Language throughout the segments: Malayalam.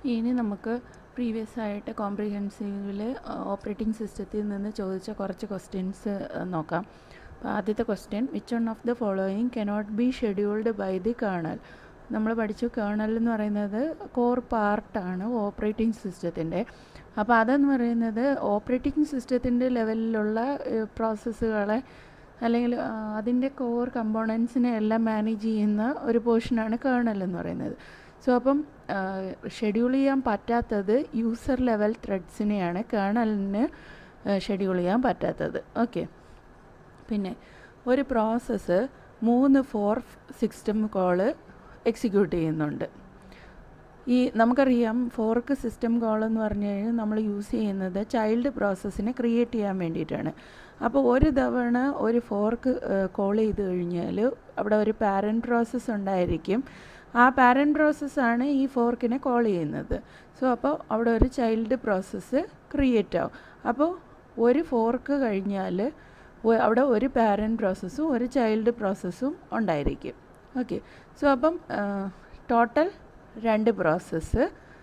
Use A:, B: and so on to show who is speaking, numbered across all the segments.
A: ഇനി നമുക്ക് പ്രീവിയസ് ആയിട്ട് കോംപ്രിഹെൻസീവിൽ ഓപ്പറേറ്റിംഗ് സിസ്റ്റത്തിൽ നിന്ന് ചോദിച്ച കുറച്ച് ക്വസ്റ്റ്യൻസ് നോക്കാം അപ്പോൾ ആദ്യത്തെ question which one of the following cannot be scheduled by the kernel നമ്മൾ പഠിച്ചു കേണൽ എന്ന് പറയുന്നത് കോർ പാർട്ടാണ് ഓപ്പറേറ്റിംഗ് സിസ്റ്റത്തിൻ്റെ അപ്പോൾ അതെന്ന് പറയുന്നത് ഓപ്പറേറ്റിംഗ് സിസ്റ്റത്തിൻ്റെ ലെവലിലുള്ള പ്രോസസ്സുകളെ അല്ലെങ്കിൽ അതിൻ്റെ കോർ കമ്പോണൻസിനെ എല്ലാം മാനേജ് ചെയ്യുന്ന ഒരു പോർഷനാണ് കേണൽ എന്ന് പറയുന്നത് സോ അപ്പം ഷെഡ്യൂൾ ചെയ്യാൻ പറ്റാത്തത് യൂസർ ലെവൽ ത്രെഡ്സിനെയാണ് കേണലിന് ഷെഡ്യൂൾ ചെയ്യാൻ പറ്റാത്തത് ഓക്കെ പിന്നെ ഒരു പ്രോസസ്സ് മൂന്ന് ഫോർ സിസ്റ്റം കോള് എക്സിക്യൂട്ട് ചെയ്യുന്നുണ്ട് ഈ നമുക്കറിയാം ഫോർക്ക് സിസ്റ്റം കോൾ എന്ന് പറഞ്ഞു കഴിഞ്ഞാൽ നമ്മൾ യൂസ് ചെയ്യുന്നത് ചൈൽഡ് പ്രോസസ്സിനെ ക്രിയേറ്റ് ചെയ്യാൻ വേണ്ടിയിട്ടാണ് അപ്പോൾ ഒരു തവണ ഒരു ഫോർക്ക് കോൾ ചെയ്ത് കഴിഞ്ഞാൽ അവിടെ ഒരു പാരൻറ്റ് പ്രോസസ്സ് ഉണ്ടായിരിക്കും ആ പാരൻറ്റ് പ്രോസസ്സാണ് ഈ ഫോർക്കിനെ കോൾ ചെയ്യുന്നത് സോ അപ്പോൾ അവിടെ ഒരു ചൈൽഡ് പ്രോസസ്സ് ക്രിയേറ്റ് ആവും അപ്പോൾ ഒരു ഫോർക്ക് കഴിഞ്ഞാൽ അവിടെ ഒരു പാരൻറ്റ് പ്രോസസ്സും ഒരു ചൈൽഡ് പ്രോസസ്സും ഉണ്ടായിരിക്കും ഓക്കെ സോ അപ്പം ടോട്ടൽ രണ്ട് പ്രോസസ്സ്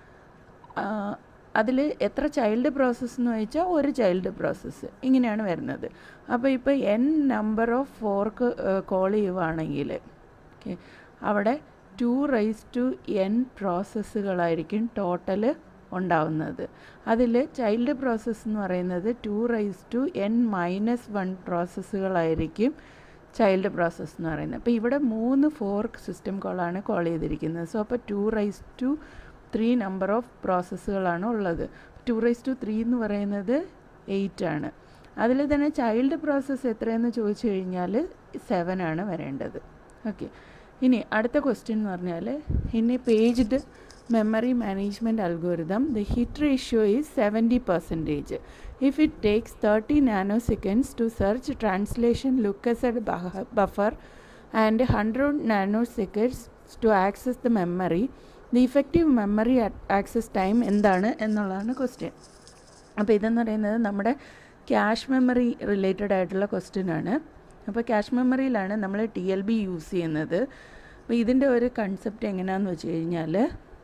A: അതിൽ എത്ര ചൈൽഡ് പ്രോസസ്സ് എന്ന് ചോദിച്ചാൽ ഒരു ചൈൽഡ് പ്രോസസ്സ് ഇങ്ങനെയാണ് വരുന്നത് അപ്പോൾ ഇപ്പോൾ N number of fork call ചെയ്യുവാണെങ്കിൽ ഓക്കെ അവിടെ ടു റൈസ് ടു എൻ പ്രോസസ്സുകളായിരിക്കും ടോട്ടൽ ഉണ്ടാവുന്നത് അതിൽ ചൈൽഡ് പ്രോസസ്സ് എന്ന് പറയുന്നത് two raise to N minus one പ്രോസസ്സുകളായിരിക്കും ചൈൽഡ് പ്രോസസ്സ് എന്ന് പറയുന്നത് അപ്പോൾ ഇവിടെ മൂന്ന് ഫോർക്ക് സിസ്റ്റം കോളാണ് കോൾ ചെയ്തിരിക്കുന്നത് സോ അപ്പോൾ two raise to three number of പ്രോസസ്സുകളാണ് ഉള്ളത് ടു റൈസ് ടു ത്രീ എന്ന് പറയുന്നത് എയ്റ്റ് ആണ് അതിൽ തന്നെ ചൈൽഡ് പ്രോസസ്സ് എത്രയെന്ന് ചോദിച്ചു കഴിഞ്ഞാൽ സെവൻ ആണ് വരേണ്ടത് ഓക്കെ ഇനി അടുത്ത ക്വസ്റ്റ്യൻ എന്ന് പറഞ്ഞാൽ ഇനി paged memory management algorithm the hit ratio is seventy percentage if it takes 30 nanoseconds to search translation lookus at buffer and 100 nanoseconds to access the memory the effective memory access time എന്താണ് എന്നുള്ളതാണ് ക്വസ്റ്റ്യൻ അപ്പോൾ ഇതെന്ന് പറയുന്നത് നമ്മുടെ ക്യാഷ് മെമ്മറി റിലേറ്റഡ് ആയിട്ടുള്ള ക്വസ്റ്റ്യൻ ആണ് അപ്പോൾ ക്യാഷ് മെമ്മറിയിലാണ് നമ്മൾ ടി എൽ ബി യൂസ് ചെയ്യുന്നത് അപ്പോൾ ഇതിൻ്റെ ഒരു കൺസെപ്റ്റ് എങ്ങനെയാണെന്ന് വെച്ച് കഴിഞ്ഞാൽ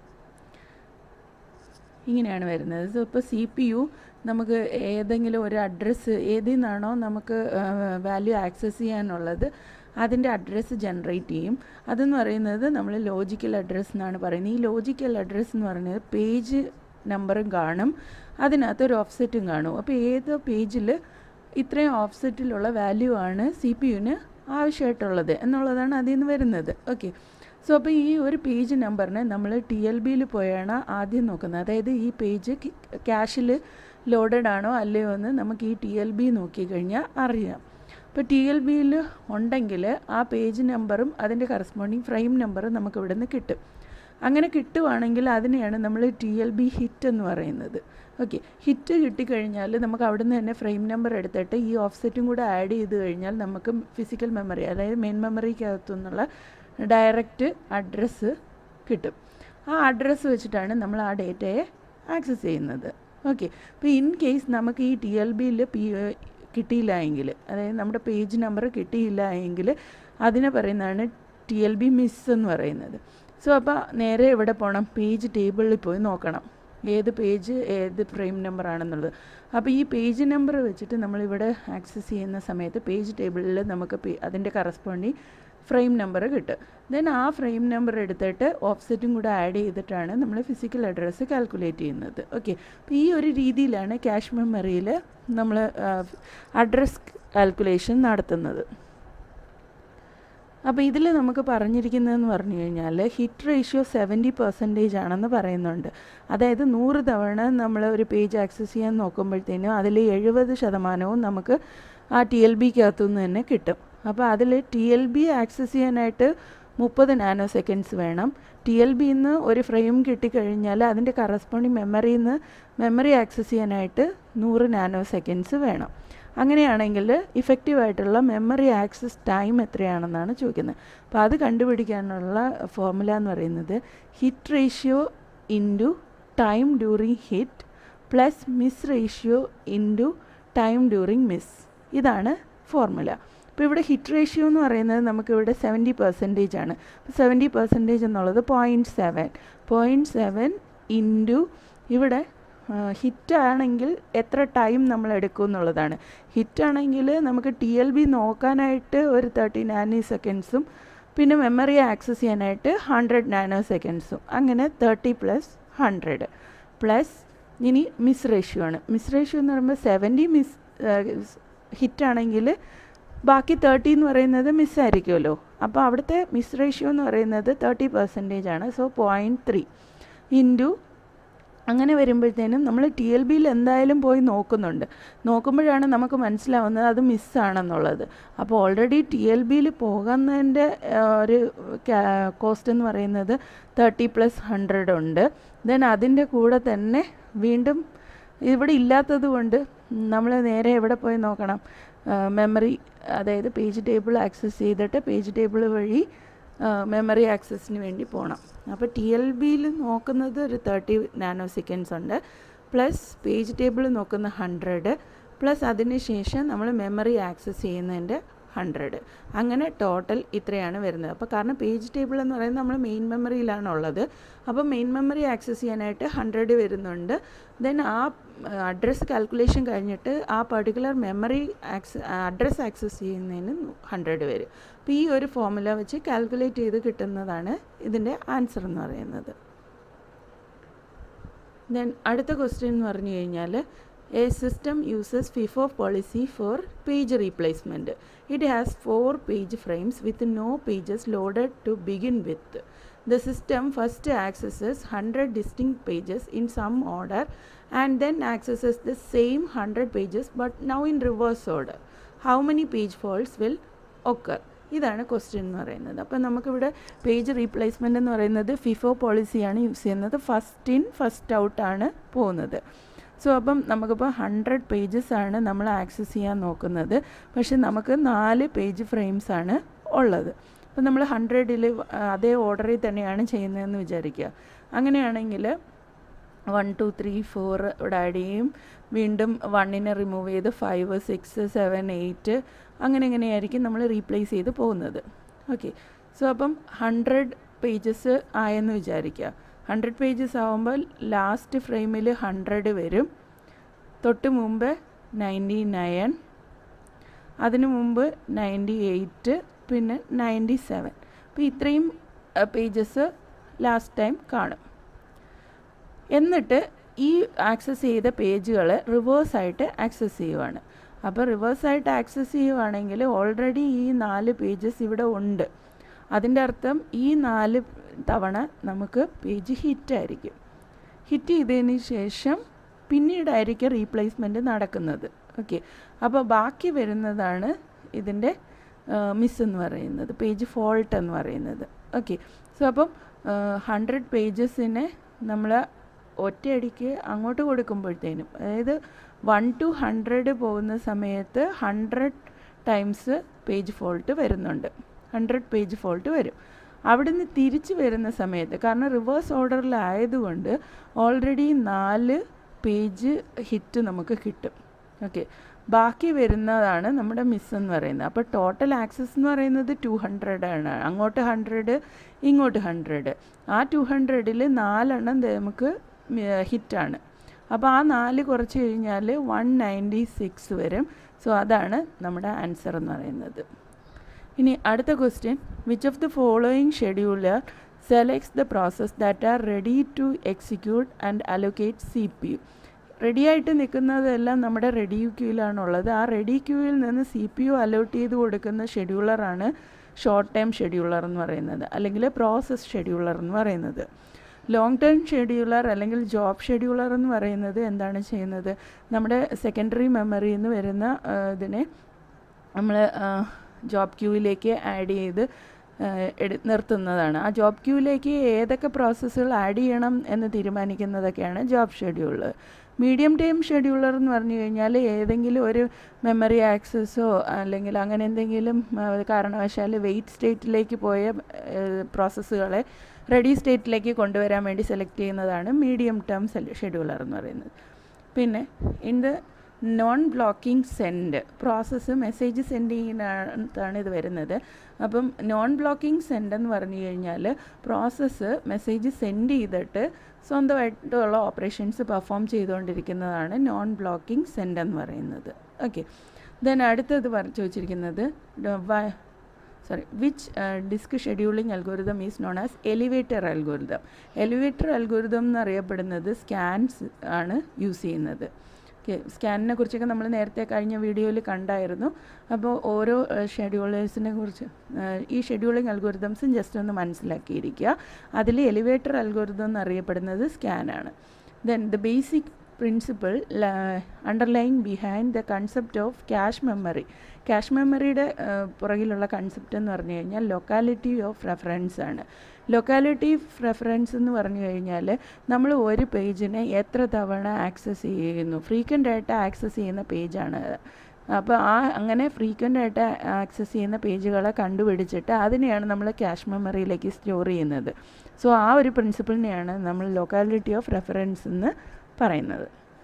A: ഇങ്ങനെയാണ് വരുന്നത് സോ ഇപ്പോൾ സി പി യു നമുക്ക് ഏതെങ്കിലും ഒരു അഡ്രസ്സ് ഏതിൽ നിന്നാണോ നമുക്ക് വാല്യൂ ആക്സസ് ചെയ്യാനുള്ളത് അതിൻ്റെ അഡ്രസ്സ് ജനറേറ്റ് ചെയ്യും അതെന്ന് പറയുന്നത് നമ്മൾ ലോജിക്കൽ അഡ്രസ്സ് എന്നാണ് പറയുന്നത് ഈ ലോജിക്കൽ അഡ്രസ്സ് എന്ന് പറയുന്നത് പേജ് നമ്പറും കാണും അതിനകത്ത് ഒരു ഓഫ്സെറ്റും കാണും അപ്പോൾ ഏത് പേജിൽ ഇത്രയും ഓഫ്സെറ്റിലുള്ള വാല്യൂ ആണ് സി പി യുവിന് ആവശ്യമായിട്ടുള്ളത് എന്നുള്ളതാണ് അതിൽ നിന്ന് വരുന്നത് ഓക്കെ സോ അപ്പോൾ ഈ ഒരു പേജ് നമ്പറിനെ നമ്മൾ ടി എൽ ബിയിൽ പോയാണ് ആദ്യം നോക്കുന്നത് അതായത് ഈ പേജ് ക്യാഷിൽ ലോഡഡ് ആണോ അല്ലയോ എന്ന് നമുക്ക് ഈ ടി എൽ ബി നോക്കിക്കഴിഞ്ഞാൽ അറിയാം ഇപ്പോൾ ടി എൽ ബിയിൽ ഉണ്ടെങ്കിൽ ആ പേജ് നമ്പറും അതിൻ്റെ കറസ്പോണ്ടിങ് ഫ്രെയിം നമ്പറും നമുക്ക് ഇവിടെ നിന്ന് കിട്ടും അങ്ങനെ കിട്ടുവാണെങ്കിൽ അതിനെയാണ് നമ്മൾ ടി എൽ ബി ഹിറ്റ് എന്ന് പറയുന്നത് ഓക്കെ ഹിറ്റ് കിട്ടിക്കഴിഞ്ഞാൽ നമുക്ക് അവിടെ നിന്ന് തന്നെ ഫ്രെയിം നമ്പർ എടുത്തിട്ട് ഈ ഓഫ്സെറ്റും കൂടെ ആഡ് ചെയ്ത് കഴിഞ്ഞാൽ നമുക്ക് ഫിസിക്കൽ മെമ്മറി അതായത് മെയിൻ മെമ്മറിക്കകത്തു നിന്നുള്ള ഡയറക്റ്റ് അഡ്രസ്സ് കിട്ടും ആ അഡ്രസ്സ് വെച്ചിട്ടാണ് നമ്മൾ ആ ഡേറ്റയെ ആക്സസ് ചെയ്യുന്നത് ഓക്കെ അപ്പോൾ ഇൻ കേസ് നമുക്ക് ഈ ടി എൽ ബിയിൽ പി കിട്ടിയില്ല എങ്കിൽ അതായത് നമ്മുടെ പേജ് നമ്പർ കിട്ടിയില്ല എങ്കിൽ അതിനെ പറയുന്നതാണ് ടി എൽ ബി മിസ് എന്ന് പറയുന്നത് സോ അപ്പോൾ നേരെ എവിടെ പോകണം പേജ് ടേബിളിൽ പോയി നോക്കണം ഏത് പേജ് ഏത് ഫ്രെയിം നമ്പർ ആണെന്നുള്ളത് അപ്പോൾ ഈ പേജ് നമ്പർ വെച്ചിട്ട് നമ്മളിവിടെ ആക്സസ് ചെയ്യുന്ന സമയത്ത് പേജ് ടേബിളിൽ നമുക്ക് അതിൻ്റെ കറസ്പോണ്ടിങ് ഫ്രെയിം നമ്പർ കിട്ടും ദെൻ ആ ഫ്രെയിം നമ്പർ എടുത്തിട്ട് ഓഫ്സെറ്റും കൂടെ ആഡ് ചെയ്തിട്ടാണ് നമ്മൾ ഫിസിക്കൽ അഡ്രസ്സ് കാൽക്കുലേറ്റ് ചെയ്യുന്നത് ഓക്കെ അപ്പോൾ ഈ ഒരു രീതിയിലാണ് ക്യാഷ് മെമ്മറിയിൽ നമ്മൾ അഡ്രസ് കാൽക്കുലേഷൻ നടത്തുന്നത് അപ്പോൾ ഇതിൽ നമുക്ക് പറഞ്ഞിരിക്കുന്നതെന്ന് പറഞ്ഞു കഴിഞ്ഞാൽ ഹിറ്റ് റേഷ്യോ സെവൻറ്റി പെർസെൻറ്റേജ് ആണെന്ന് പറയുന്നുണ്ട് അതായത് നൂറ് തവണ നമ്മൾ ഒരു പേജ് ആക്സസ് ചെയ്യാൻ നോക്കുമ്പോഴത്തേനും അതിൽ എഴുപത് ശതമാനവും നമുക്ക് ആ ടി എൽ ബിക്കകത്തു നിന്ന് തന്നെ കിട്ടും അപ്പോൾ അതിൽ ടി എൽ ബി ആക്സസ് ചെയ്യാനായിട്ട് മുപ്പത് നാനോ സെക്കൻഡ്സ് വേണം ടി എൽ ബിയിൽ നിന്ന് ഒരു ഫ്രെയിം കിട്ടിക്കഴിഞ്ഞാൽ അതിൻ്റെ കറസ്പോണ്ടിങ് മെമ്മറിയിൽ നിന്ന് മെമ്മറി ആക്സസ് ചെയ്യാനായിട്ട് നൂറ് നാനോ സെക്കൻഡ്സ് വേണം അങ്ങനെയാണെങ്കിൽ ഇഫക്റ്റീവായിട്ടുള്ള മെമ്മറി ആക്സസ് ടൈം എത്രയാണെന്നാണ് ചോദിക്കുന്നത് അപ്പോൾ അത് കണ്ടുപിടിക്കാനുള്ള ഫോർമുല എന്ന് പറയുന്നത് hit ratio into time during hit plus miss ratio into time during miss ഇതാണ് ഫോർമുല അപ്പോൾ ഇവിടെ ഹിറ്റ് റേഷ്യോ എന്ന് പറയുന്നത് നമുക്കിവിടെ സെവൻറ്റി പെർസെൻറ്റേജ് ആണ് അപ്പോൾ സെവൻറ്റി പെർസെൻറ്റേജ് എന്നുള്ളത് point seven point seven into ഇവിടെ ഹിറ്റാണെങ്കിൽ എത്ര ടൈം നമ്മൾ എടുക്കും എന്നുള്ളതാണ് ഹിറ്റാണെങ്കിൽ നമുക്ക് ടി എൽ ബി നോക്കാനായിട്ട് ഒരു തേർട്ടി നാനോ സെക്കൻഡ്സും പിന്നെ മെമ്മറി ആക്സസ് ചെയ്യാനായിട്ട് ഹൺഡ്രഡ് നാനോ സെക്കൻഡ്സും അങ്ങനെ തേർട്ടി പ്ലസ് ഹൺഡ്രഡ് പ്ലസ് ഇനി മിസ് റേഷ്യോ ആണ് മിസ് റേഷ്യോ എന്ന് പറയുമ്പോൾ സെവൻറ്റി മിസ് ഹിറ്റാണെങ്കിൽ ബാക്കി തേർട്ടി എന്ന് പറയുന്നത് മിസ്സായിരിക്കുമല്ലോ അപ്പോൾ അവിടുത്തെ മിസ് റേഷ്യോ എന്ന് പറയുന്നത് തേർട്ടി പെർസെൻറ്റേജ് ആണ് സോ പോയിൻറ്റ് ത്രീ ഇൻറ്റു അങ്ങനെ വരുമ്പോഴത്തേനും നമ്മൾ ടി എൽ ബിയിൽ എന്തായാലും പോയി നോക്കുന്നുണ്ട് നോക്കുമ്പോഴാണ് നമുക്ക് മനസ്സിലാവുന്നത് അത് മിസ്സാണെന്നുള്ളത് അപ്പോൾ ഓൾറെഡി ടി എൽ ബിയിൽ പോകുന്നതിൻ്റെ ഒരു കോസ്റ്റ് എന്ന് പറയുന്നത് തേർട്ടി പ്ലസ് ഹൺഡ്രഡ് ഉണ്ട് ദെൻ അതിൻ്റെ കൂടെ തന്നെ വീണ്ടും ഇവിടെ ഇല്ലാത്തത് കൊണ്ട് നമ്മൾ നേരെ എവിടെ പോയി നോക്കണം മെമ്മറി അതായത് പേജ് ടേബിൾ ആക്സസ് ചെയ്തിട്ട് പേജ് ടേബിൾ വഴി മെമ്മറി ആക്സസിന് വേണ്ടി പോകണം അപ്പോൾ ടി എൽ ബിയിൽ നോക്കുന്നത് ഒരു തേർട്ടി നാനോ സെക്കൻഡ്സ് ഉണ്ട് പ്ലസ് പേജ് ടേബിൾ നോക്കുന്ന ഹൺഡ്രഡ് പ്ലസ് അതിന് ശേഷം നമ്മൾ മെമ്മറി ആക്സസ് ചെയ്യുന്നതിൻ്റെ ഹൺഡ്രഡ് അങ്ങനെ ടോട്ടൽ ഇത്രയാണ് വരുന്നത് അപ്പോൾ കാരണം പേജ് ടേബിൾ എന്ന് പറയുന്നത് നമ്മൾ മെയിൻ മെമ്മറിയിലാണ് ഉള്ളത് അപ്പോൾ മെയിൻ മെമ്മറി ആക്സസ് ചെയ്യാനായിട്ട് ഹൺഡ്രഡ് വരുന്നുണ്ട് ദെൻ ആ അഡ്രസ്സ് കാൽക്കുലേഷൻ കഴിഞ്ഞിട്ട് ആ പർട്ടിക്കുലർ മെമ്മറി ആക്സ അഡ്രസ്സ് ആക്സസ് ചെയ്യുന്നതിന് ഹൺഡ്രഡ് വരും അപ്പോൾ ഈ ഒരു ഫോമുല വെച്ച് കാൽക്കുലേറ്റ് ചെയ്ത് കിട്ടുന്നതാണ് ഇതിൻ്റെ ആൻസർ എന്ന് പറയുന്നത് ദെൻ അടുത്ത ക്വസ്റ്റ്യൻ എന്ന് പറഞ്ഞു കഴിഞ്ഞാൽ a system uses FIFO policy for page replacement it has four page frames with no pages loaded to begin with The system first accesses 100 distinct pages in some order and then accesses the same 100 pages but now in reverse order. How many page faults will occur? ഇതാണ് ക്വസ്റ്റ്യൻ എന്ന് പറയുന്നത് അപ്പം നമുക്കിവിടെ പേജ് റീപ്ലേസ്മെൻ്റ് എന്ന് പറയുന്നത് ഫിഫോ പോളിസിയാണ് യൂസ് ചെയ്യുന്നത് ഫസ്റ്റ് ഇൻ ഫസ്റ്റ് ഔട്ടാണ് പോകുന്നത് സോ അപ്പം നമുക്കിപ്പോൾ ഹൺഡ്രഡ് പേജസ് ആണ് നമ്മൾ ആക്സസ് ചെയ്യാൻ നോക്കുന്നത് പക്ഷെ നമുക്ക് നാല് പേജ് ഫ്രെയിംസ് ആണ് ഉള്ളത് അപ്പം നമ്മൾ ഹൺഡ്രഡിൽ അതേ ഓർഡറിൽ തന്നെയാണ് ചെയ്യുന്നതെന്ന് വിചാരിക്കുക അങ്ങനെയാണെങ്കിൽ വൺ ടു ത്രീ ഫോർ ഇവിടെ ആഡ് ചെയ്യും വീണ്ടും വണ്ണിനെ റിമൂവ് ചെയ്ത് ഫൈവ് സിക്സ് സെവൻ എയ്റ്റ് അങ്ങനെ എങ്ങനെയായിരിക്കും നമ്മൾ റീപ്ലേസ് ചെയ്ത് പോകുന്നത് ഓക്കെ സോ അപ്പം ഹൺഡ്രഡ് പേജസ് ആയെന്ന് വിചാരിക്കുക ഹൺഡ്രഡ് പേജസ് ആകുമ്പോൾ ലാസ്റ്റ് ഫ്രെയിമിൽ ഹൺഡ്രഡ് വരും തൊട്ട് മുമ്പ് നയൻറ്റി നയൻ അതിനു മുമ്പ് നയൻറ്റി എയ്റ്റ് പിന്നെ നയൻറ്റി സെവൻ അപ്പോൾ ഇത്രയും പേജസ് ലാസ്റ്റ് ടൈം കാണും എന്നിട്ട് ഈ ആക്സസ് ചെയ്ത പേജുകൾ റിവേഴ്സായിട്ട് ആക്സസ് ചെയ്യുവാണ് അപ്പോൾ റിവേഴ്സായിട്ട് ആക്സസ് ചെയ്യുവാണെങ്കിൽ ഓൾറെഡി ഈ നാല് പേജസ് ഇവിടെ ഉണ്ട് അതിൻ്റെ അർത്ഥം ഈ നാല് തവണ നമുക്ക് പേജ് ഹിറ്റായിരിക്കും ഹിറ്റ് ചെയ്തതിന് ശേഷം പിന്നീടായിരിക്കും റീപ്ലേസ്മെൻറ്റ് നടക്കുന്നത് ഓക്കെ അപ്പോൾ ബാക്കി വരുന്നതാണ് ഇതിൻ്റെ മിസ് എന്ന് പറയുന്നത് പേജ് ഫോൾട്ട് എന്ന് പറയുന്നത് ഓക്കെ സോ അപ്പം ഹൺഡ്രഡ് പേജസിനെ നമ്മൾ ഒറ്റയടിക്ക് അങ്ങോട്ട് കൊടുക്കുമ്പോഴത്തേനും അതായത് വൺ ടു ഹൺഡ്രഡ് പോകുന്ന സമയത്ത് ഹൺഡ്രഡ് ടൈംസ് പേജ് ഫോൾട്ട് വരുന്നുണ്ട് ഹൺഡ്രഡ് പേജ് ഫോൾട്ട് വരും അവിടുന്ന് തിരിച്ച് വരുന്ന സമയത്ത് കാരണം റിവേഴ്സ് ഓർഡറിലായതുകൊണ്ട് ഓൾറെഡി നാല് പേജ് ഹിറ്റ് നമുക്ക് കിട്ടും ഓക്കെ ബാക്കി വരുന്നതാണ് നമ്മുടെ മിസ് എന്ന് പറയുന്നത് അപ്പോൾ ടോട്ടൽ ആക്സസ് എന്ന് പറയുന്നത് ടു ഹൺഡ്രഡ് ആണ് അങ്ങോട്ട് ഹൺഡ്രഡ് ഇങ്ങോട്ട് ഹൺഡ്രഡ് ആ ടു ഹൺഡ്രഡിൽ നാലെണ്ണം നമുക്ക് ഹിറ്റാണ് അപ്പോൾ ആ നാല് കുറച്ച് കഴിഞ്ഞാൽ വൺ നയൻറ്റി സിക്സ് വരും സോ അതാണ് നമ്മുടെ ആൻസർ എന്ന് പറയുന്നത് ഇനി അടുത്ത question which of the following scheduler selects the process that are ready to execute and allocate C P U ready ആയിട്ട് നിൽക്കുന്നതെല്ലാം നമ്മുടെ റെഡി ക്യൂയിലാണുള്ളത് ആ റെഡി ക്യൂയിൽ നിന്ന് സി പി യു അലോട്ട് ചെയ്ത് കൊടുക്കുന്ന ഷെഡ്യൂളറാണ് ഷോർട്ട് ടൈം ഷെഡ്യൂളർ എന്ന് പറയുന്നത് അല്ലെങ്കിൽ പ്രോസസ് ഷെഡ്യൂളർ എന്ന് പറയുന്നത് ലോങ് ടേം ഷെഡ്യൂളർ അല്ലെങ്കിൽ ജോബ് ഷെഡ്യൂളർ എന്ന് പറയുന്നത് എന്താണ് ചെയ്യുന്നത് നമ്മുടെ സെക്കൻഡറി മെമ്മറിയിൽ നിന്ന് വരുന്ന ഇതിനെ നമ്മൾ ജോബ് ക്യൂവിലേക്ക് ആഡ് ചെയ്ത് എടു നിർത്തുന്നതാണ് ആ ജോബ് ക്യൂവിലേക്ക് ഏതൊക്കെ പ്രോസസ്സുകൾ ആഡ് ചെയ്യണം എന്ന് തീരുമാനിക്കുന്നതൊക്കെയാണ് job schedule medium time scheduler എന്ന് പറഞ്ഞു കഴിഞ്ഞാൽ ഏതെങ്കിലും ഒരു മെമ്മറി ആക്സസോ അല്ലെങ്കിൽ അങ്ങനെ എന്തെങ്കിലും കാരണവശാൽ വെയിറ്റ് സ്റ്റേറ്റിലേക്ക് പോയ പ്രോസസ്സുകളെ റെഡി സ്റ്റേറ്റിലേക്ക് കൊണ്ടുവരാൻ വേണ്ടി സെലക്ട് ചെയ്യുന്നതാണ് മീഡിയം ടേം ഷെഡ്യൂളർ എന്ന് പറയുന്നത് പിന്നെ in the non blocking send process message send ചെയ്യുന്നതാണ് ഇത് വരുന്നത് അപ്പം നോൺ ബ്ലോക്കിംഗ് സെൻഡ് എന്ന് പറഞ്ഞു കഴിഞ്ഞാൽ പ്രോസസ്സ് മെസ്സേജ് സെൻഡ് ചെയ്തിട്ട് സ്വന്തമായിട്ടുള്ള ഓപ്പറേഷൻസ് പെർഫോം ചെയ്തുകൊണ്ടിരിക്കുന്നതാണ് നോൺ ബ്ലോക്കിംഗ് സെൻഡ് എന്ന് പറയുന്നത് ഓക്കെ ദെൻ അടുത്തത് പറ ചോദിച്ചിരിക്കുന്നത് sorry which disk scheduling algorithm is known as elevator algorithm elevator algorithm എന്നറിയപ്പെടുന്നത് സ്കാൻസ് ആണ് യൂസ് ചെയ്യുന്നത് ഓക്കെ സ്കാനിനെ കുറിച്ചൊക്കെ നമ്മൾ നേരത്തെ കഴിഞ്ഞ വീഡിയോയിൽ കണ്ടായിരുന്നു അപ്പോൾ ഓരോ ഷെഡ്യൂളേഴ്സിനെ കുറിച്ച് ഈ ഷെഡ്യൂളിംഗ് അൽഗോരിതംസും ജസ്റ്റ് ഒന്ന് മനസ്സിലാക്കിയിരിക്കുക അതിൽ എലിവേറ്റർ അൽഗോരിതം എന്നറിയപ്പെടുന്നത് സ്കാനാണ് then the basic principle underlying behind the concept of cache memory cache മെമ്മറിയുടെ പുറകിലുള്ള കൺസെപ്റ്റ് എന്ന് പറഞ്ഞു കഴിഞ്ഞാൽ ലൊക്കാലിറ്റി ഓഫ് റെഫറൻസ് ആണ് ലൊക്കാലിറ്റി റെഫറൻസ് എന്ന് പറഞ്ഞു കഴിഞ്ഞാൽ നമ്മൾ ഒരു പേജിനെ എത്ര തവണ ആക്സസ് ചെയ്യുന്നു ഫ്രീക്വൻ്റ് ആയിട്ട് ആക്സസ് ചെയ്യുന്ന പേജാണ് അപ്പോൾ ആ അങ്ങനെ ഫ്രീക്വൻ്റ് ആയിട്ട് ആക്സസ് ചെയ്യുന്ന പേജുകളെ കണ്ടുപിടിച്ചിട്ട് അതിനെയാണ് നമ്മൾ ക്യാഷ് മെമ്മറിയിലേക്ക് സ്റ്റോർ ചെയ്യുന്നത് സോ ആ ഒരു പ്രിൻസിപ്പിളിനെയാണ് നമ്മൾ ലൊക്കാലിറ്റി ഓഫ് റെഫറൻസ് എന്ന് പറയുന്നത്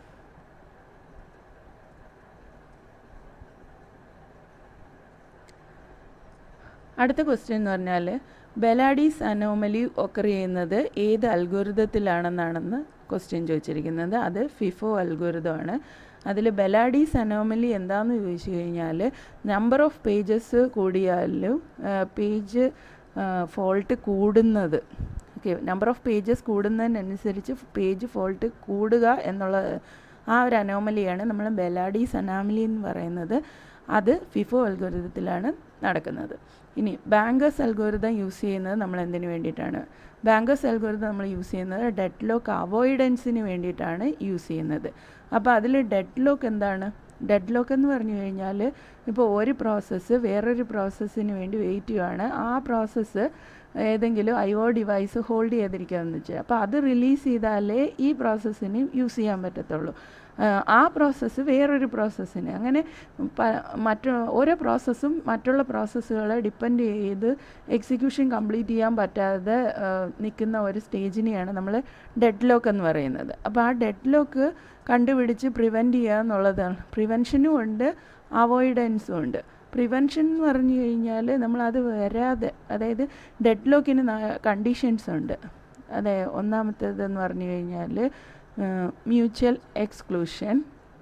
A: അടുത്ത ക്വസ്റ്റ്യൻ എന്ന് പറഞ്ഞാൽ ബെലാഡീസ് അനോമലി ഒക്കർ ചെയ്യുന്നത് ഏത് അൽഗോരിതത്തിലാണെന്നാണെന്ന് ക്വസ്റ്റ്യൻ ചോദിച്ചിരിക്കുന്നത് അത് ഫിഫോ അൽഗോരിതമാണ് അതിൽ ബെലാഡീസ് അനോമലി എന്താണെന്ന് ചോദിച്ചു കഴിഞ്ഞാൽ നമ്പർ ഓഫ് പേജസ് കൂടിയാലും പേജ് ഫോൾട്ട് കൂടുന്നത് ഓക്കെ നമ്പർ ഓഫ് പേജസ് കൂടുന്നതിനനുസരിച്ച് പേജ് ഫോൾട്ട് കൂടുക എന്നുള്ള ആ ഒരു അനോമലിയാണ് നമ്മൾ ബെലാഡീസ് അനോമലി എന്ന് പറയുന്നത് അത് ഫിഫോ അൽഗോരിതത്തിലാണ് നടക്കുന്നത് ഇനി ബാങ്കേഴ്സ് അൽഗോരിതം യൂസ് ചെയ്യുന്നത് നമ്മൾ എന്തിനു വേണ്ടിയിട്ടാണ് ബാങ്കേഴ്സ് അൽഗോരിതം നമ്മൾ യൂസ് ചെയ്യുന്നത് ഡെഡ് ലോക്ക് അവോയ്ഡൻസിന് വേണ്ടിയിട്ടാണ് യൂസ് ചെയ്യുന്നത് അപ്പോൾ അതിൽ ഡെഡ് ലോക്ക് എന്താണ് ഡെഡ് ലോക്ക് എന്ന് പറഞ്ഞു കഴിഞ്ഞാൽ ഇപ്പോൾ ഒരു പ്രോസസ്സ് വേറൊരു പ്രോസസ്സിന് വേണ്ടി വെയിറ്റ് ചെയ്യുകയാണ് ആ പ്രോസസ്സ് ഏതെങ്കിലും ഐ ഒ ഡിവൈസ് ഹോൾഡ് ചെയ്തിരിക്കുകയെന്ന് വെച്ചാൽ അപ്പോൾ അത് റിലീസ് ചെയ്താലേ ഈ പ്രോസസ്സിന് യൂസ് ചെയ്യാൻ പറ്റത്തുള്ളൂ ആ പ്രോസസ്സ് വേറൊരു പ്രോസസ്സിന് അങ്ങനെ മറ്റു ഓരോ പ്രോസസ്സും മറ്റുള്ള പ്രോസസ്സുകളെ ഡിപ്പെൻഡ് ചെയ്ത് എക്സിക്യൂഷൻ കംപ്ലീറ്റ് ചെയ്യാൻ പറ്റാതെ നിൽക്കുന്ന ഒരു സ്റ്റേജിനെയാണ് നമ്മൾ ഡെഡ് ലോക്ക് എന്ന് പറയുന്നത് അപ്പോൾ ആ ഡെഡ് ലോക്ക് കണ്ടുപിടിച്ച് പ്രിവെൻറ്റ് ചെയ്യുക എന്നുള്ളതാണ് പ്രിവെൻഷനും ഉണ്ട് അവോയ്ഡൻസും ഉണ്ട് പ്രിവെൻഷൻ എന്ന് പറഞ്ഞു കഴിഞ്ഞാൽ നമ്മളത് വരാതെ അതായത് ഡെഡ് ലോക്കിന് കണ്ടീഷൻസ് ഉണ്ട് അതെ ഒന്നാമത്തേതെന്ന് പറഞ്ഞു കഴിഞ്ഞാൽ mutual exclusion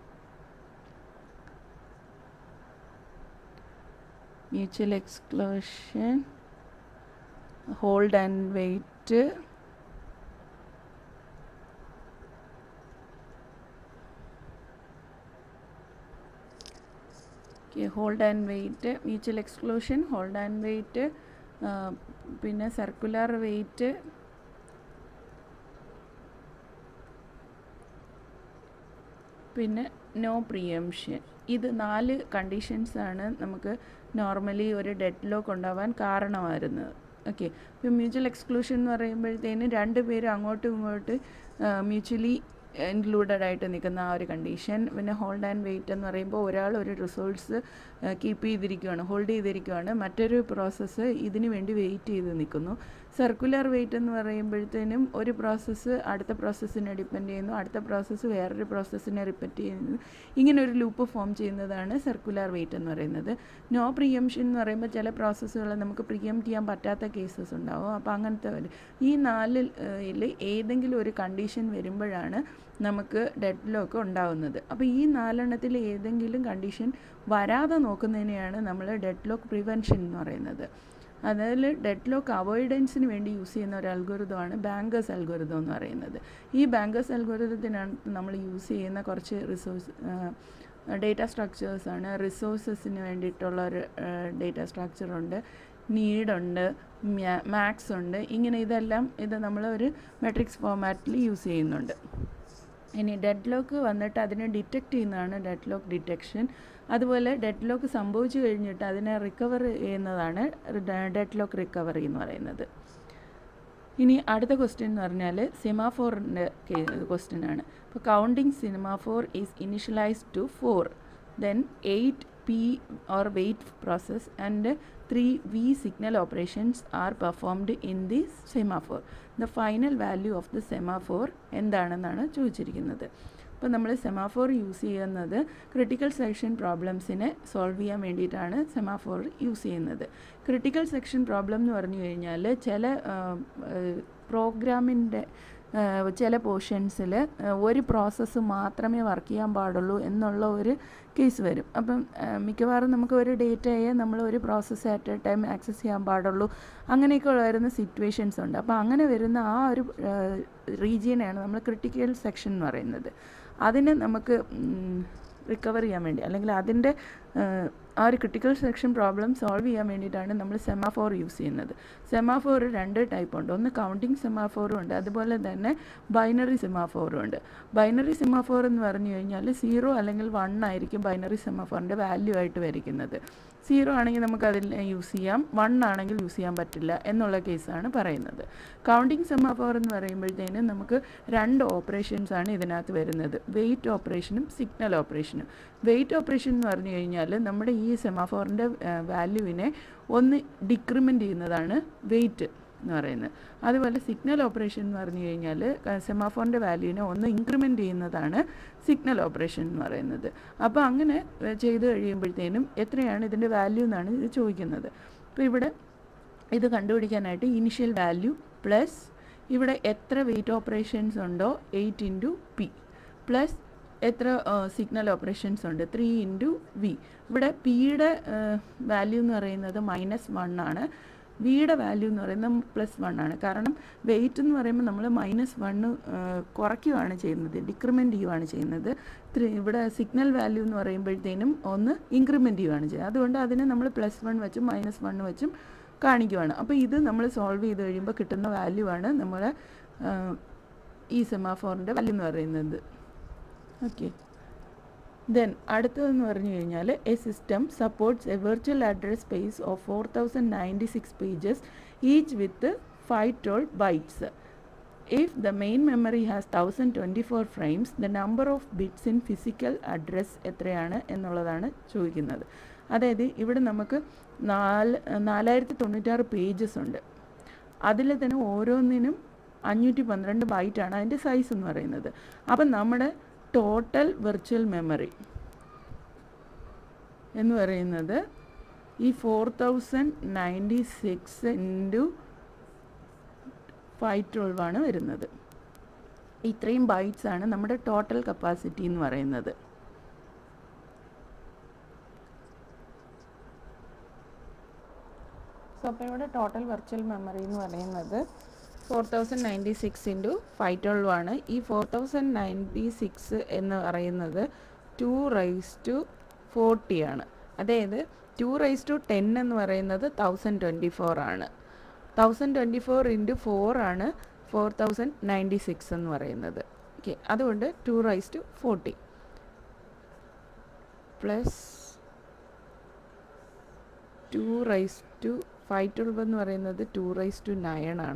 A: mutual exclusion hold and wait hold and wait mutual exclusion hold and wait പിന്നെ സർക്കുലർ വെയിറ്റ് പിന്നെ നോ പ്രിയംഷൻ ഇത് നാല് കണ്ടീഷൻസാണ് നമുക്ക് നോർമലി ഒരു ഡെഡ് ലോക്ക് ഉണ്ടാവാൻ കാരണമായിരുന്നത് ഓക്കെ ഇപ്പം മ്യൂച്വൽ എക്സ്ക്ലൂഷൻ എന്ന് പറയുമ്പോഴത്തേന് രണ്ട് പേര് അങ്ങോട്ടും ഇങ്ങോട്ട് മ്യൂച്വലി ഇൻക്ലൂഡഡ് ആയിട്ട് നിൽക്കുന്ന ആ ഒരു കണ്ടീഷൻ പിന്നെ ഹോൾഡ് ആൻഡ് വെയിറ്റ് എന്ന് പറയുമ്പോൾ ഒരാൾ ഒരു റിസോഴ്സ് കീപ്പ് ചെയ്തിരിക്കുകയാണ് ഹോൾഡ് ചെയ്തിരിക്കുകയാണ് മറ്റൊരു പ്രോസസ്സ് ഇതിനു വേണ്ടി വെയിറ്റ് ചെയ്ത് നിൽക്കുന്നു സർക്കുലർ വെയിറ്റ് എന്ന് പറയുമ്പോഴത്തേനും ഒരു പ്രോസസ്സ് അടുത്ത പ്രോസസ്സിനെ ഡിപ്പെൻഡ് ചെയ്യുന്നു അടുത്ത പ്രോസസ്സ് വേറൊരു പ്രോസസ്സിനെ റിപ്പീറ്റ് ചെയ്യുന്നു ഇങ്ങനെ ഒരു ലൂപ്പ് ഫോം ചെയ്യുന്നതാണ് സർക്കുലർ വെയിറ്റ് എന്ന് പറയുന്നത് നോ പ്രിയംഷൻ എന്ന് പറയുമ്പോൾ ചില പ്രോസസ്സുകൾ നമുക്ക് പ്രിയം ചെയ്യാൻ പറ്റാത്ത കേസസ് ഉണ്ടാവും അപ്പോൾ അങ്ങനത്തെ ഈ നാലിൽ ഏതെങ്കിലും ഒരു കണ്ടീഷൻ വരുമ്പോഴാണ് നമുക്ക് ഡെഡ് ലോക്ക് ഉണ്ടാവുന്നത് അപ്പോൾ ഈ നാലെണ്ണത്തിൽ ഏതെങ്കിലും കണ്ടീഷൻ വരാതെ നോക്കുന്നതിനെയാണ് നമ്മൾ ഡെഡ് ലോക്ക് പ്രിവെൻഷൻ എന്ന് പറയുന്നത് അതിൽ ഡെഡ് ലോക്ക് അവോയ്ഡൻസിന് വേണ്ടി യൂസ് ചെയ്യുന്ന ഒരു അൽഗോരിതമാണ് ബാങ്കേഴ്സ് അൽഗോരിതം എന്ന് പറയുന്നത് ഈ ബാങ്കേഴ്സ് അൽഗോരിതത്തിനാണ് നമ്മൾ യൂസ് ചെയ്യുന്ന കുറച്ച് റിസോഴ്സ് ഡേറ്റ സ്ട്രക്ചേഴ്സാണ് റിസോഴ്സസിന് വേണ്ടിയിട്ടുള്ള ഒരു ഡേറ്റ സ്ട്രക്ചറുണ്ട് നീഡുണ്ട് മാക്സ് ഉണ്ട് ഇങ്ങനെ ഇതെല്ലാം ഇത് നമ്മൾ ഒരു മെട്രിക്സ് ഫോമാറ്റിൽ യൂസ് ചെയ്യുന്നുണ്ട് ഇനി ഡെഡ് ലോക്ക് വന്നിട്ട് അതിനെ ഡിറ്റക്റ്റ് ചെയ്യുന്നതാണ് ഡെഡ് ലോക്ക് ഡിറ്റക്ഷൻ അതുപോലെ ഡെഡ് ലോക്ക് സംഭവിച്ചു കഴിഞ്ഞിട്ട് അതിനെ റിക്കവർ ചെയ്യുന്നതാണ് ഡെഡ് ലോക്ക് റിക്കവറി എന്ന് പറയുന്നത് ഇനി അടുത്ത ക്വസ്റ്റ്യൻ എന്ന് പറഞ്ഞാൽ സിമാഫോറിൻ്റെ ക്വസ്റ്റ്യൻ ആണ് ഇപ്പോൾ counting semaphore is initialized to four then eight P or wait process and three V signal operations are performed in the semaphore the final value of the semaphore എന്താണെന്നാണ് ചോദിച്ചിരിക്കുന്നത് അപ്പോൾ നമ്മൾ സെമാഫോർ യൂസ് ചെയ്യുന്നത് ക്രിട്ടിക്കൽ സെക്ഷൻ പ്രോബ്ലംസിനെ സോൾവ് ചെയ്യാൻ വേണ്ടിയിട്ടാണ് സെമാഫോർ യൂസ് ചെയ്യുന്നത് ക്രിട്ടിക്കൽ സെക്ഷൻ പ്രോബ്ലം എന്ന് പറഞ്ഞു കഴിഞ്ഞാൽ ചില പ്രോഗ്രാമിൻ്റെ ചില പോർഷൻസിൽ ഒരു പ്രോസസ്സ് മാത്രമേ വർക്ക് ചെയ്യാൻ പാടുള്ളൂ എന്നുള്ള ഒരു കേസ് വരും അപ്പം മിക്കവാറും നമുക്ക് ഒരു ഡേറ്റയെ നമ്മൾ ഒരു process at a time access ചെയ്യാൻ പാടുള്ളൂ അങ്ങനെയൊക്കെ വരുന്ന സിറ്റുവേഷൻസ് ഉണ്ട് അപ്പോൾ അങ്ങനെ വരുന്ന ആ ഒരു റീജിയനെയാണ് നമ്മൾ ക്രിട്ടിക്കൽ സെക്ഷൻ എന്ന് പറയുന്നത് അതിന് നമുക്ക് റിക്കവർ ചെയ്യാൻ വേണ്ടി അല്ലെങ്കിൽ അതിൻ്റെ ആ ഒരു ക്രിട്ടിക്കൽ സെക്ഷൻ പ്രോബ്ലം സോൾവ് ചെയ്യാൻ വേണ്ടിയിട്ടാണ് നമ്മൾ സെമാഫോർ യൂസ് ചെയ്യുന്നത് സെമാഫോർ രണ്ട് ടൈപ്പ് ഉണ്ട് ഒന്ന് കൗണ്ടിങ് സെമാഫോറും ഉണ്ട് അതുപോലെ തന്നെ ബൈനറി സെമാഫോറും ഉണ്ട് ബൈനറി സെമാഫോർ എന്ന് പറഞ്ഞു കഴിഞ്ഞാൽ സീറോ അല്ലെങ്കിൽ വൺ ആയിരിക്കും ബൈനറി സെമാഫോറിൻ്റെ വാല്യൂ ആയിട്ട് വരിക്കുന്നത് സീറോ ആണെങ്കിൽ നമുക്ക് അതിൽ യൂസ് ചെയ്യാം വൺ ആണെങ്കിൽ യൂസ് ചെയ്യാൻ പറ്റില്ല എന്നുള്ള കേസാണ് പറയുന്നത് കൗണ്ടിങ് സെമാഫോർ എന്ന് പറയുമ്പോഴത്തേനും നമുക്ക് രണ്ട് ഓപ്പറേഷൻസ് ആണ് ഇതിനകത്ത് വരുന്നത് വെയിറ്റ് ഓപ്പറേഷനും സിഗ്നൽ ഓപ്പറേഷനും വെയിറ്റ് ഓപ്പറേഷൻ എന്ന് പറഞ്ഞു കഴിഞ്ഞാൽ നമ്മുടെ ഈ സെമാഫോറിൻ്റെ വാല്യൂവിനെ ഒന്ന് ഡിക്രിമെൻ്റ് ചെയ്യുന്നതാണ് വെയിറ്റ് എന്ന് പറയുന്നത് അതുപോലെ സിഗ്നൽ ഓപ്പറേഷൻ എന്ന് പറഞ്ഞു കഴിഞ്ഞാൽ സെമാഫോറിൻ്റെ വാല്യൂവിനെ ഒന്ന് ഇൻക്രിമെൻ്റ് ചെയ്യുന്നതാണ് സിഗ്നൽ ഓപ്പറേഷൻ എന്ന് പറയുന്നത് അപ്പോൾ അങ്ങനെ ചെയ്ത് കഴിയുമ്പോഴത്തേനും എത്രയാണ് ഇതിൻ്റെ വാല്യൂ എന്നാണ് ഇത് ചോദിക്കുന്നത് അപ്പോൾ ഇവിടെ ഇത് കണ്ടുപിടിക്കാനായിട്ട് ഇനിഷ്യൽ വാല്യൂ പ്ലസ് ഇവിടെ എത്ര വെയിറ്റ് ഓപ്പറേഷൻസ് ഉണ്ടോ എയ്റ്റ് ഇൻറ്റു പി പ്ലസ് എത്ര സിഗ്നൽ ഓപ്പറേഷൻസ് ഉണ്ട് ത്രീ ഇൻറ്റു വി ഇവിടെ പിയുടെ വാല്യൂ എന്ന് പറയുന്നത് മൈനസ് വൺ ആണ് വിയുടെ വാല്യൂ എന്ന് പറയുന്നത് പ്ലസ് വൺ ആണ് കാരണം വെയിറ്റ് എന്ന് പറയുമ്പോൾ നമ്മൾ മൈനസ് വണ്ണ് കുറയ്ക്കുകയാണ് ചെയ്യുന്നത് ഡിക്രിമെൻ്റ് ചെയ്യുകയാണ് ചെയ്യുന്നത് ഇവിടെ സിഗ്നൽ വാല്യൂ എന്ന് പറയുമ്പോഴത്തേനും ഒന്ന് ഇൻക്രിമെൻ്റ് ചെയ്യുകയാണ് ചെയ്യുന്നത് അതുകൊണ്ട് അതിനെ നമ്മൾ പ്ലസ് വൺ വെച്ചും മൈനസ് വൺ വെച്ചും കാണിക്കുവാണ് അപ്പോൾ ഇത് നമ്മൾ സോൾവ് ചെയ്ത് കഴിയുമ്പോൾ കിട്ടുന്ന വാല്യൂ ആണ് നമ്മുടെ ഈ സെമാഫോറിൻ്റെ വാല്യൂ എന്ന് പറയുന്നത് ഓക്കെ ദെൻ അടുത്തതെന്ന് പറഞ്ഞു കഴിഞ്ഞാൽ a system supports a virtual address space of four thousand ninety six pages each with five twelve bytes if the main memory has thousand twenty four frames the number of bits in physical address എത്രയാണ് എന്നുള്ളതാണ് ചോദിക്കുന്നത് അതായത് ഇവിടെ നമുക്ക് നാല് നാലായിരത്തി തൊണ്ണൂറ്റാറ് പേജസ് ഉണ്ട് അതിൽ തന്നെ ഓരോന്നിനും അഞ്ഞൂറ്റി പന്ത്രണ്ട് ബൈറ്റാണ് അതിൻ്റെ സൈസ് എന്ന് പറയുന്നത് അപ്പം നമ്മുടെ ടോട്ടൽ വെർച്വൽ മെമ്മറി എന്ന് പറയുന്നത് ഈ four thousand ninety six into five twelve ആണ് വരുന്നത് ഇത്രയും ബൈറ്റ്സ് ആണ് നമ്മുടെ ടോട്ടൽ കപ്പാസിറ്റി എന്ന് പറയുന്നത് സോ അപ്പോൾ ഇവിടെ ടോട്ടൽ വെർച്വൽ മെമ്മറി എന്ന് പറയുന്നത് four thousand ninety six into five twelve ആണ് ഈ ഫോർ തൗസൻഡ് നയൻറ്റി സിക്സ് എന്ന് പറയുന്നത് ടു റൈസ് ടു ഫോർട്ടി ആണ് അതായത് ടു റൈസ് ടു ടെൻ എന്ന് പറയുന്നത് തൗസൻഡ് ട്വൻറ്റി ഫോർ ആണ് thousand twenty four into four ആണ് ഫോർ തൗസൻഡ് നയൻറ്റി സിക്സ് എന്ന് പറയുന്നത് ഓക്കെ അതുകൊണ്ട് two raise to forty plus two raise to five twelve എന്ന് പറയുന്നത് ടു റൈസ് ടു നയൻ ആണ്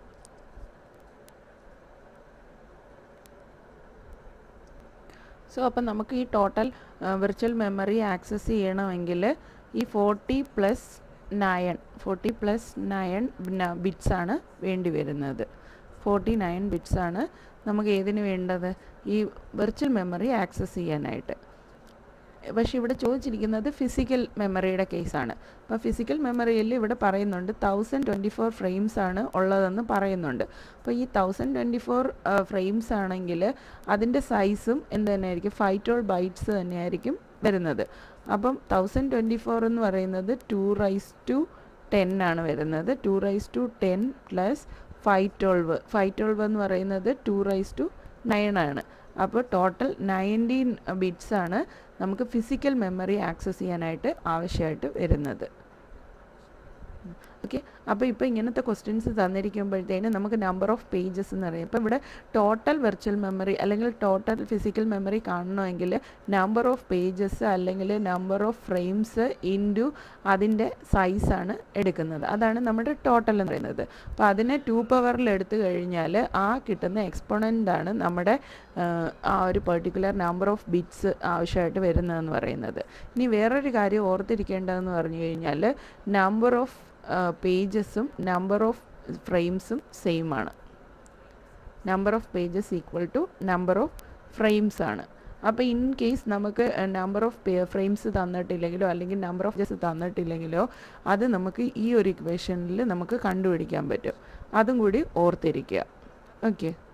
A: സോ അപ്പം നമുക്ക് ഈ ടോട്ടൽ വിർച്വൽ മെമ്മറി ആക്സസ് ചെയ്യണമെങ്കിൽ ഈ forty plus nine forty plus nine bits ആണ് വേണ്ടി വരുന്നത് ഫോർട്ടി നയൻ ബിറ്റ്സ് ആണ് നമുക്ക് ഏതിന് വേണ്ടത് ഈ വിർച്വൽ മെമ്മറി ആക്സസ് ചെയ്യാനായിട്ട് പക്ഷേ ഇവിടെ ചോദിച്ചിരിക്കുന്നത് ഫിസിക്കൽ മെമ്മറിയുടെ കേസാണ് അപ്പോൾ ഫിസിക്കൽ മെമ്മറിയിൽ ഇവിടെ പറയുന്നുണ്ട് തൗസൻഡ് ട്വൻറ്റി ഫോർ ഫ്രെയിംസ് ആണ് ഉള്ളതെന്ന് പറയുന്നുണ്ട് അപ്പോൾ ഈ തൗസൻഡ് ട്വൻറ്റി ഫോർ ഫ്രെയിംസ് ആണെങ്കിൽ അതിൻ്റെ സൈസും എന്ത് തന്നെയായിരിക്കും ഫൈവ് ടോൾ ബൈറ്റ്സ് തന്നെയായിരിക്കും വരുന്നത് അപ്പം തൗസൻഡ് ട്വൻറ്റി ഫോർ എന്ന് പറയുന്നത് ടു റൈസ് ടു ടെൻ ആണ് വരുന്നത് two raise to ten plus five twelve five twelve എന്ന് പറയുന്നത് ടു റൈസ് ടു നയൻ ആണ് അപ്പോൾ ടോട്ടൽ നയൻറ്റീൻ ബിറ്റ്സ് ആണ് നമുക്ക് ഫിസിക്കൽ മെമ്മറി ആക്സസ് ചെയ്യാനായിട്ട് ആവശ്യമായിട്ട് വരുന്നത് ഓക്കെ അപ്പോൾ ഇപ്പോൾ ഇങ്ങനത്തെ ക്വസ്റ്റ്യൻസ് തന്നിരിക്കുമ്പോഴത്തേനും നമുക്ക് നമ്പർ ഓഫ് പേജസ് എന്ന് പറയും ഇപ്പോൾ ഇവിടെ ടോട്ടൽ വെർച്വൽ മെമ്മറി അല്ലെങ്കിൽ ടോട്ടൽ ഫിസിക്കൽ മെമ്മറി കാണണമെങ്കിൽ നമ്പർ ഓഫ് പേജസ് അല്ലെങ്കിൽ നമ്പർ ഓഫ് ഫ്രെയിംസ് ഇൻറ്റു അതിൻ്റെ സൈസാണ് എടുക്കുന്നത് അതാണ് നമ്മുടെ ടോട്ടൽ എന്ന് പറയുന്നത് അപ്പോൾ അതിനെ ടു പവറിൽ എടുത്തു കഴിഞ്ഞാൽ ആ കിട്ടുന്ന എക്സ്പോണൻ്റ് ആണ് നമ്മുടെ ആ ഒരു പെർട്ടിക്കുലർ നമ്പർ ഓഫ് ബിറ്റ്സ് ആവശ്യമായിട്ട് വരുന്നതെന്ന് പറയുന്നത് ഇനി വേറൊരു കാര്യം ഓർത്തിരിക്കേണ്ടതെന്ന് പറഞ്ഞു കഴിഞ്ഞാൽ നമ്പർ ഓഫ് പേജസും നമ്പർ ഓഫ് ഫ്രെയിംസും സെയിം ആണ് number of pages equal to number of frames ആണ് അപ്പോൾ ഇൻ കേസ് നമുക്ക് നമ്പർ ഓഫ് ഫ്രെയിംസ് തന്നിട്ടില്ലെങ്കിലോ അല്ലെങ്കിൽ നമ്പർ ഓഫ് പേജസ് തന്നിട്ടില്ലെങ്കിലോ അത് നമുക്ക് ഈ ഒരു ഇക്വേഷനിൽ നമുക്ക് കണ്ടുപിടിക്കാൻ പറ്റും അതും കൂടി ഓർത്തിരിക്കുക ഓക്കെ